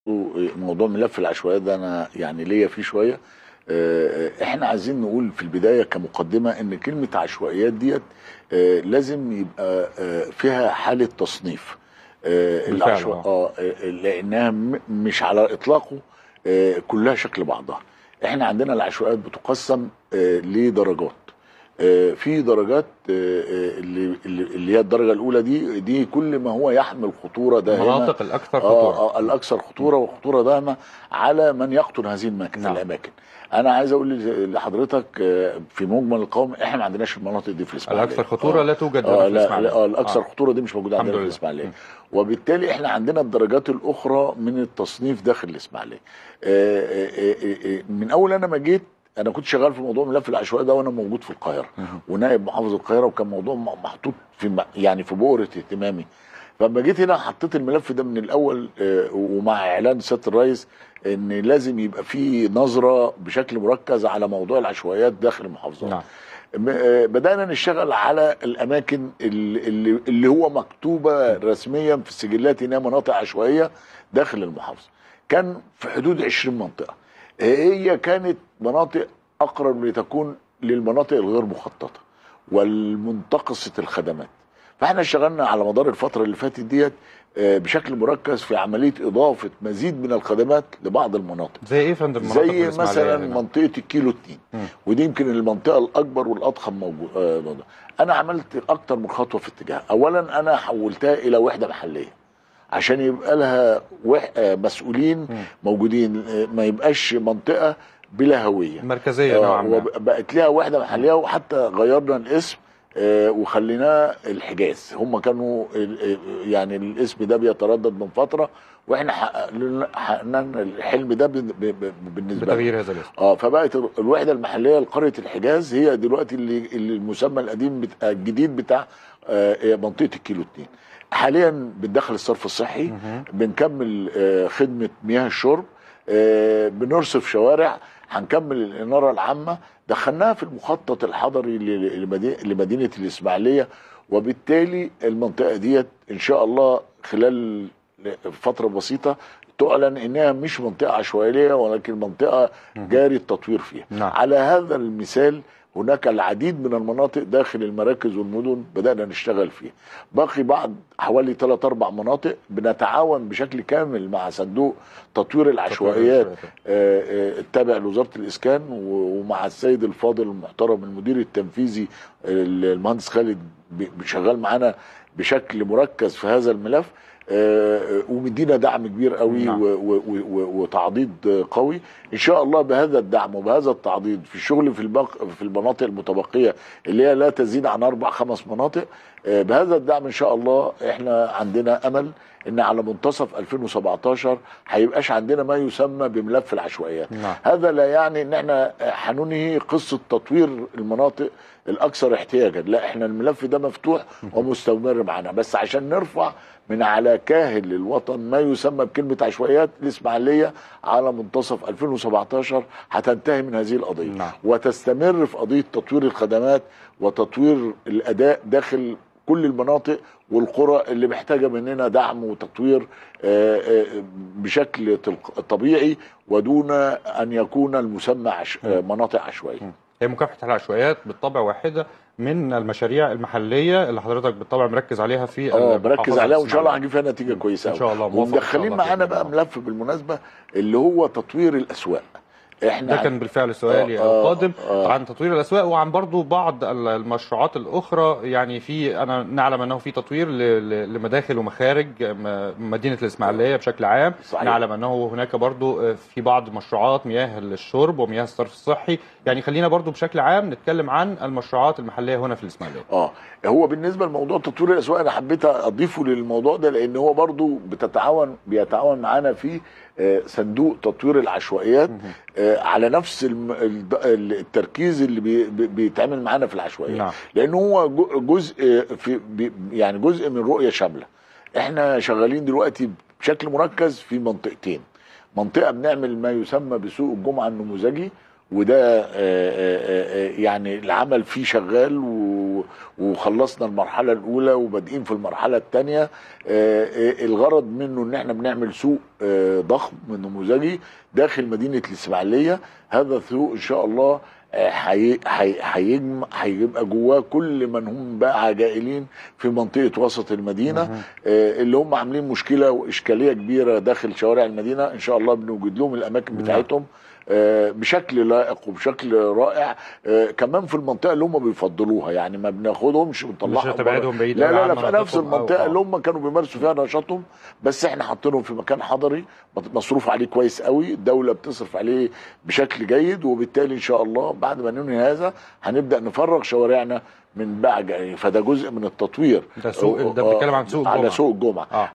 موضوع ملف العشوائيات ده انا يعني ليا فيه شويه آه، احنا عايزين نقول في البدايه كمقدمه ان كلمه عشوائيات ديت آه، لازم يبقى آه، فيها حاله تصنيف آه، بالفعل، العشو... آه. اه لانها م- مش على اطلاقه آه، كلها شكل بعضها احنا عندنا العشوائيات بتقسم آه، لدرجات آه، في درجات آه، آه، اللي اللي اللي هي الدرجه الاولى دي دي كل ما هو يحمل خطوره دائمه المناطق الاكثر آه خطوره آه الاكثر خطوره وخطوره دائمه على من يقطن هذه المكان نعم. الاماكن انا عايز اقول لحضرتك آه، في مجمل القوم احنا ما عندناش المناطق دي في الاسماعيليه الاكثر خطوره آه. لا توجد اه هنا في لا, الاسماعيليه لا آه الاكثر آه. خطوره دي مش موجوده الحمد عندنا في لله. الاسماعيليه مم. وبالتالي احنا عندنا الدرجات الاخرى من التصنيف داخل الاسماعيليه آه، آه، آه، آه، من اول انا ما جيت انا كنت شغال في موضوع ملف العشوائيه ده وانا موجود في القاهره مهم. ونائب محافظ القاهره وكان موضوع م- محطوط في م- يعني في بؤره اهتمامي فلما جيت هنا حطيت الملف ده من الاول آه، ومع اعلان سياده الرئيس ان لازم يبقى في نظره بشكل مركز على موضوع العشوائيات داخل المحافظات نعم م- آه، بدأنا نشتغل على الأماكن اللي, اللي- اللي هو مكتوبة رسميا في السجلات إنها مناطق عشوائية داخل المحافظة كان في حدود 20 منطقة هي كانت مناطق أقرب لتكون للمناطق الغير مخططة والمنتقصة الخدمات فاحنا اشتغلنا على مدار الفترة اللي فاتت ديت آه، بشكل مركز في عملية إضافة مزيد من الخدمات لبعض المناطق زي ايه يا فندم مناطق في زي الإسماعيلية مثلا هنا؟ منطقه الكيلو 2 مم. ودي يمكن المنطقه الاكبر والاضخم موجود آه، موجودة. انا عملت اكتر من خطوه في اتجاه اولا انا حولتها الى وحده محليه عشان يبقى لها وح... آه، مسؤولين مم. موجودين آه، ما يبقاش منطقه بلا هويه مركزيه نوعا ما وبقت لها وحده محليه وحتى غيرنا الاسم آه، وخليناه الحجاز هم كانوا ال- آه، يعني الاسم ده بيتردد من فتره واحنا حققنا حققنا الحلم ده بن- ب- ب- بالنسبه لنا بتغيير هذا الاسم اه فبقت ال- الوحده المحليه لقريه الحجاز هي دلوقتي اللي, اللي المسمى القديم بتاع الجديد بتاع آه، منطقه الكيلو 2 حاليا بندخل الصرف الصحي مهم. بنكمل آه، خدمه مياه الشرب آه، بنرصف شوارع هنكمل الاناره العامه دخلناها في المخطط الحضري ل- لمدي- لمدينه الاسماعيليه وبالتالي المنطقه ديت ان شاء الله خلال فتره بسيطه تعلن انها مش منطقه عشوائيه ولكن منطقه جاري التطوير فيها نعم. على هذا المثال هناك العديد من المناطق داخل المراكز والمدن بدأنا نشتغل فيها باقي بعض حوالي 3 4 مناطق بنتعاون بشكل كامل مع صندوق تطوير العشوائيات آه، آه، التابع لوزاره الاسكان و- ومع السيد الفاضل المحترم المدير التنفيذي آه، المهندس خالد ب- شغال معانا بشكل مركز في هذا الملف آه، آه، ومدينا دعم كبير قوي نعم. و- و- و- و- وتعضيد آه، قوي ان شاء الله بهذا الدعم وبهذا التعضيد في الشغل في البق في المناطق المتبقيه اللي هي لا تزيد عن اربع خمس مناطق آه، بهذا الدعم ان شاء الله احنا عندنا امل ان على منتصف 2017 هيبقاش عندنا ما يسمى بملف العشوائيات نعم هذا لا يعني ان احنا هننهي قصه تطوير المناطق الاكثر احتياجا لا احنا الملف ده مفتوح ومستمر معانا بس عشان نرفع من على كاهل الوطن ما يسمى بكلمه عشوائيات الاسماعيليه على منتصف 2017 هتنتهي من هذه القضيه نعم. وتستمر في قضيه تطوير الخدمات وتطوير الاداء داخل كل المناطق والقرى اللي محتاجه مننا دعم وتطوير آه، آه، بشكل تلق- طبيعي ودون ان يكون المسمى عش... آه، مناطق عشوائيه. هي مكافحه العشوائيات بالطبع واحده من المشاريع المحليه اللي حضرتك بالطبع مركز عليها في اه المحافظة مركز عليها وان شاء الله الإسماعيلية. هنجيب فيها نتيجه كويسه إن شاء الله، موافق إن شاء ومدخلين الله معانا بإذن بقى الله. ملف بالمناسبه اللي هو تطوير الاسواق. احنا ده كان بالفعل سؤالي آه، آه، القادم آه. عن تطوير الاسواق وعن برضو بعض ال- المشروعات الاخرى يعني في انا نعلم انه في تطوير ل- ل- لمداخل ومخارج م- مدينه الاسماعيليه بشكل عام صحيح. نعلم انه هناك برضو في بعض مشروعات مياه الشرب ومياه الصرف الصحي يعني خلينا برضو بشكل عام نتكلم عن المشروعات المحليه هنا في الاسماعيليه اه هو بالنسبه لموضوع تطوير الاسواق انا حبيت اضيفه للموضوع ده لان هو برضو بتتعاون بيتعاون معانا في آه، صندوق تطوير العشوائيات آه، على نفس الم- الد- التركيز اللي بي- بي- بيتعمل معانا في العشوائيات نعم لان هو جو- جزء في بي- يعني جزء من رؤيه شامله احنا شغالين دلوقتي بشكل مركز في منطقتين منطقه بنعمل ما يسمى بسوق الجمعه النموذجي وده آه، آه، آه، يعني العمل فيه شغال و- وخلصنا المرحله الاولى وبادئين في المرحله الثانيه الغرض منه ان احنا بنعمل سوق آه، ضخم نموذجي داخل مدينه الاسماعيليه هذا السوق ان شاء الله آه، هي- هي- هيجمع هيبقى جواه كل من هم بقى جائلين في منطقه وسط المدينه آه، اللي هم عاملين مشكله واشكاليه كبيره داخل شوارع المدينه ان شاء الله بنوجد لهم الاماكن نعم. بتاعتهم آه، بشكل لائق وبشكل رائع آه، كمان في المنطقه اللي هم بيفضلوها يعني ما بناخدهمش مش ونطلعهم هتبعدهم بعيد لا أوي لا عن لا في نفس مناطقهم أو- المنطقه آه. اللي هم كانوا بيمارسوا فيها نشاطهم بس احنا حاطينهم في مكان حضري مصروف عليه كويس قوي الدوله بتصرف عليه بشكل جيد وبالتالي ان شاء الله بعد ما ننهي هذا هنبدا نفرغ شوارعنا من بقى فده جزء من التطوير ده سوق ده بنتكلم عن سوق على الجمعة. سوق الجمعه اه